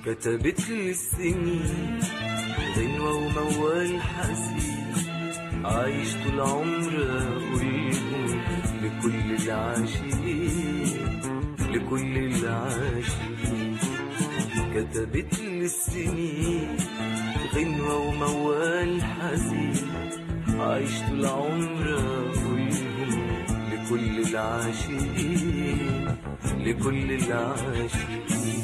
كتبت لي السنين غنوة وموال حزين عايش طول عمري أقولهم لكل العاشقين لكل العاشقين كتبت لي السنين غنوة وموال حزين عايش طول عمري أقولهم لكل العاشقين لكل العاشقين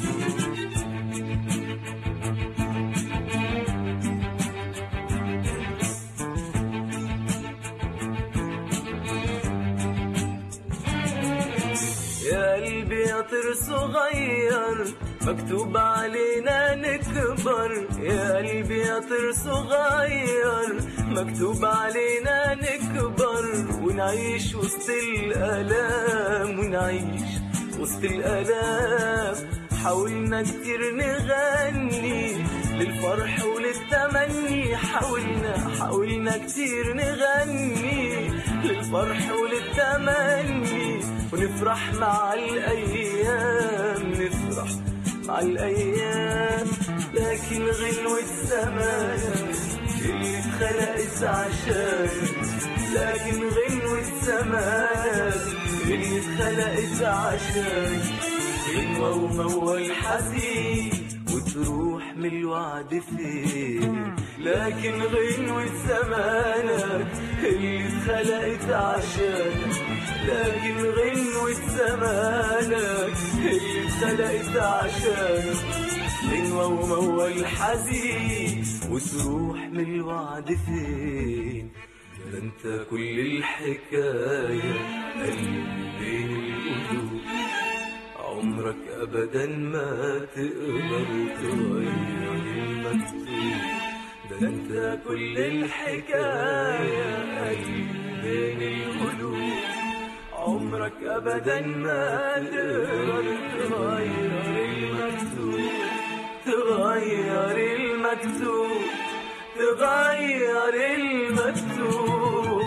يا قلبي يا طير صغير مكتوب علينا نكبر يا قلبي يا طير صغير مكتوب علينا نكبر ونعيش وسط الآلام ونعيش وسط الآلام حاولنا كتير نغني للفرح وللتمني حاولنا حاولنا كتير نغني للفرح وللتمني ونفرح مع الأيام نفرح مع الأيام لكن غنوة زمان اللي اتخلقت عشان لكن غنوة زمان اللي اتخلقت عشان غنوة وموال حزين وتروح من الوعد فين لكن غنوة زمانك اللي اتخلقت عشانك لكن غنوة زمانك اللي اتخلقت عشانك غنوة وموال حزين وتروح من الوعد فين ده انت كل الحكاية قلبي بين القلوب عمرك ابدا ما تقدر تغير المكتوب ده انت كل الحكايه قلبي بين القلوب عمرك ابدا ما تقدر تغير المكتوب تغير المكتوب تغير المكتوب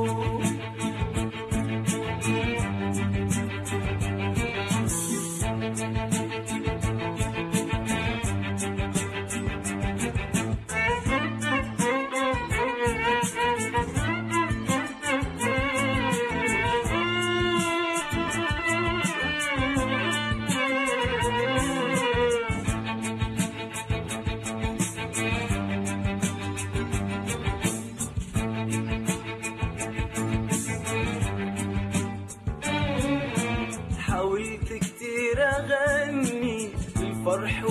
حاولت كتير اغني للفرح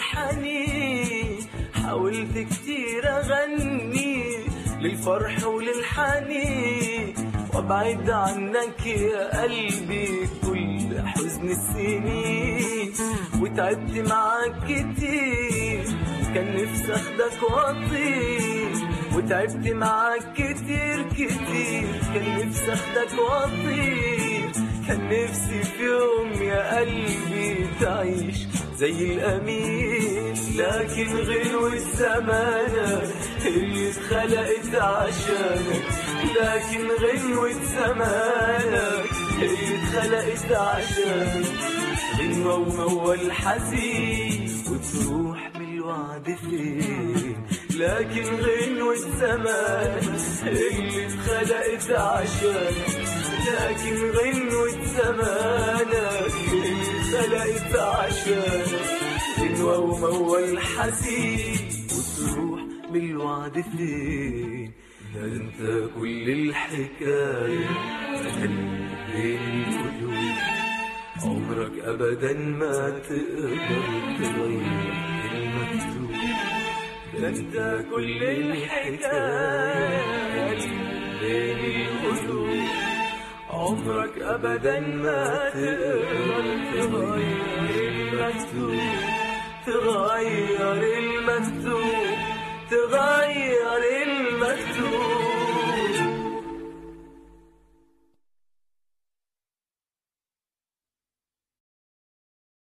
وللحنين حاولت كتير اغني للفرح وللحنين وابعد عنك يا قلبي كل حزن السنين وتعبت معاك كتير كان نفسي اخدك واطير وتعبت معاك كتير كتير كان نفسي اخدك واطير كان نفسي في يوم يا قلبي تعيش زي الأمين لكن غنوة زمانك اللي اتخلقت عشانك لكن غنوة زمانك اللي اتخلقت عشانك غنوة وموال حزين وتروح من الوعد فين لكن غنوة زمان اللي اتخلقت عشانك لكن غنوة زمانك اللي اتخلقت عشانك غنوة وموال حزين وتروح من الوعد فين ده انت كل الحكاية قلب بين القلوب عمرك ابدا ما تقدر تغير المكتوب ده انت كل الحكايه بين القلوب عمرك ابدا ما تقدر تغير المكتوب تغير المكتوب